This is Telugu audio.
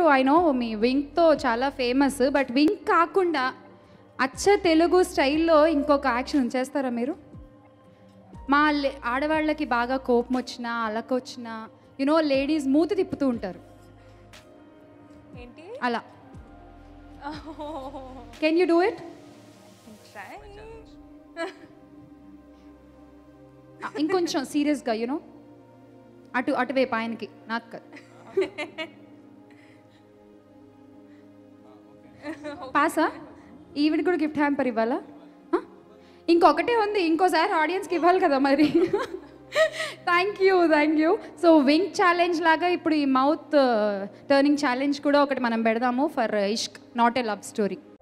ఐ నో మీ వింక్తో చాలా ఫేమస్ బట్ వింక్ కాకుండా అచ్చ తెలుగు స్టైల్లో ఇంకొక యాక్షన్ చేస్తారా మీరు మా లే- ఆడవాళ్ళకి బాగా కోపం వచ్చినా అలక వచ్చినా యునో లేడీస్ మూతి తిప్పుతూ ఉంటారు ఏంటి అలా can you do it try ఇంకొంచెం సీరియస్గా యూనో అటు అటువైపు ఆయనకి నాకు కాదు పాసా ఈవిడ కూడా గిఫ్ట్ హ్యాంపర్ ఇవ్వాలా ఆ? ఇంకొకటే ఉంది ఇంకోసారి ఆడియన్స్కి ఇవ్వాలి కదా మరి thank you thank you so wing challenge లాగా ఇప్పుడు ఈ మౌత్ టర్నింగ్ ఛాలెంజ్ కూడా ఒకటి మనం పెడదాము for Ishq not a love story